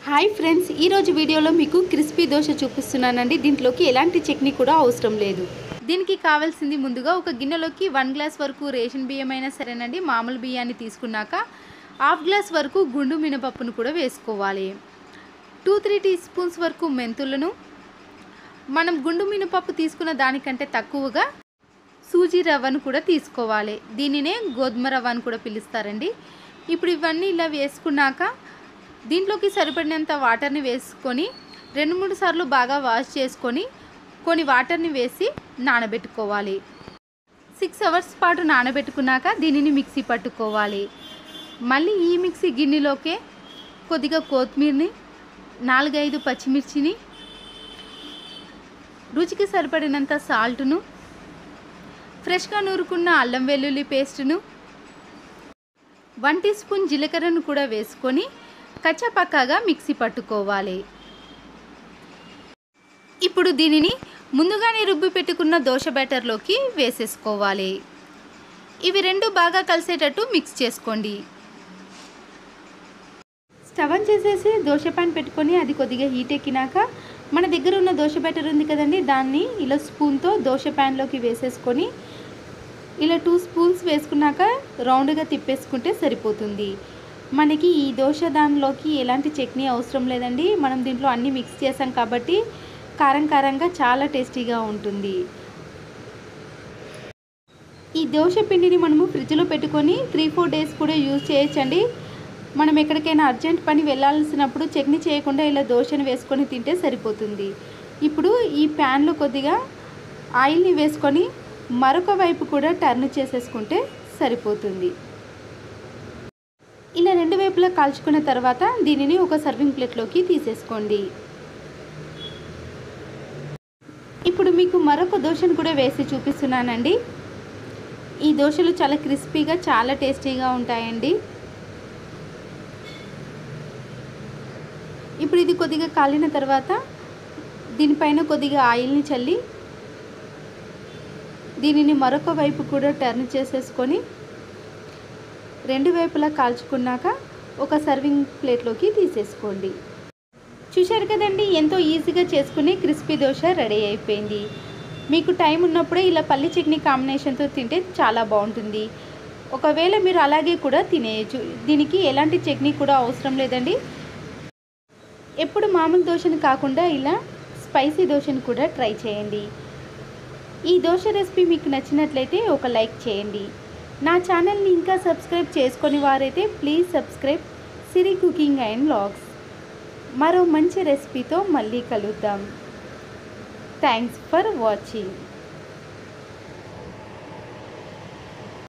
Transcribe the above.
hi friends ఈరోజు వీడియోలో మీకు క్రిస్పీ దోశ చూపిస్తున్నానండి దీంట్లోకి ఎలాంటి చట్నీ కూడా అవసరం లేదు దీనికి కావాల్సింది ముందుగా ఒక గిన్నెలోకి వన్ గ్లాస్ వరకు రేషన్ బియ్యం అయినా సరేనండి మామూలు బియ్యాన్ని తీసుకున్నాక హాఫ్ గ్లాస్ వరకు గుండు మినపప్పును కూడా వేసుకోవాలి టూ త్రీ టీ స్పూన్స్ వరకు మెంతులను మనం గుండు మినపప్పు తీసుకున్న దానికంటే తక్కువగా సూజీ రవ్వను కూడా తీసుకోవాలి దీనినే గోధుమ రవ్వ అని కూడా పిలుస్తారండి ఇప్పుడు ఇవన్నీ ఇలా వేసుకున్నాక దీంట్లోకి సరిపడినంత వాటర్ని వేసుకొని రెండు మూడు సార్లు బాగా వాష్ చేసుకొని కొన్ని వాటర్ని వేసి నానబెట్టుకోవాలి సిక్స్ అవర్స్ పాటు నానబెట్టుకున్నాక దీనిని మిక్సీ పట్టుకోవాలి మళ్ళీ ఈ మిక్సీ గిన్నెలోకే కొద్దిగా కొత్తిమీరని నాలుగైదు పచ్చిమిర్చిని రుచికి సరిపడినంత సాల్ట్ను ఫ్రెష్గా నూరుకున్న అల్లం వెల్లుల్లి పేస్టును వన్ టీ స్పూన్ జీలకర్రను కూడా వేసుకొని కచ్చపక్కగా మిక్సీ పట్టుకోవాలి ఇప్పుడు దీనిని ముందుగానే రుబ్బి పెట్టుకున్న దోశ బ్యాటర్లోకి వేసేసుకోవాలి ఇవి రెండు బాగా కలిసేటట్టు మిక్స్ చేసుకోండి స్టవ్ ఆన్ చేసేసి దోశ ప్యాన్ పెట్టుకొని అది కొద్దిగా హీట్ ఎక్కినాక మన దగ్గర ఉన్న దోశ బ్యాటర్ ఉంది కదండి దాన్ని ఇలా స్పూన్తో దోశ ప్యాన్లోకి వేసేసుకొని ఇలా టూ స్పూన్స్ వేసుకున్నాక రౌండ్గా తిప్పేసుకుంటే సరిపోతుంది మనకి ఈ దోశ దానిలోకి ఎలాంటి చట్నీ అవసరం లేదండి మనం దీంట్లో అన్నీ మిక్స్ చేసాం కాబట్టి కారం కారంగా చాలా టేస్టీగా ఉంటుంది ఈ దోశ పిండిని మనము ఫ్రిడ్జ్లో పెట్టుకొని త్రీ ఫోర్ డేస్ కూడా యూజ్ చేయొచ్చండి మనం ఎక్కడికైనా అర్జెంట్ పని వెళ్ళాల్సినప్పుడు చట్నీ చేయకుండా ఇలా దోశను వేసుకొని తింటే సరిపోతుంది ఇప్పుడు ఈ ప్యాన్లో కొద్దిగా ఆయిల్ని వేసుకొని మరొక వైపు కూడా టర్న్ చేసేసుకుంటే సరిపోతుంది ఇలా రెండు వైపులా కాల్చుకున్న తర్వాత దీనిని ఒక సర్వింగ్ ప్లేట్లోకి తీసేసుకోండి ఇప్పుడు మీకు మరొక దోశను కూడా వేసి చూపిస్తున్నానండి ఈ దోశలు చాలా క్రిస్పీగా చాలా టేస్టీగా ఉంటాయండి ఇప్పుడు ఇది కొద్దిగా కాలిన తర్వాత దీనిపైన కొద్దిగా ఆయిల్ని చల్లి దీనిని మరొక వైపు కూడా టర్న్ చేసేసుకొని రెండు వైపులా కాల్చుకున్నాక ఒక సర్వింగ్ ప్లేట్లోకి తీసేసుకోండి చూశారు కదండి ఎంతో ఈజీగా చేసుకునే క్రిస్పీ దోశ రెడీ అయిపోయింది మీకు టైం ఉన్నప్పుడే ఇలా పల్లి చట్నీ కాంబినేషన్తో తింటే చాలా బాగుంటుంది ఒకవేళ మీరు అలాగే కూడా తినేయచ్చు దీనికి ఎలాంటి చట్నీ కూడా అవసరం లేదండి ఎప్పుడు మామూలు దోశను కాకుండా ఇలా స్పైసీ దోశను కూడా ట్రై చేయండి ఈ దోశ రెసిపీ మీకు నచ్చినట్లయితే ఒక లైక్ చేయండి నా ఛానల్ని ఇంకా సబ్స్క్రైబ్ చేసుకొని వారైతే please subscribe Siri cooking and vlogs మరో మంచి రెసిపీతో మళ్ళీ కలుద్దాం థ్యాంక్స్ ఫర్ వాచింగ్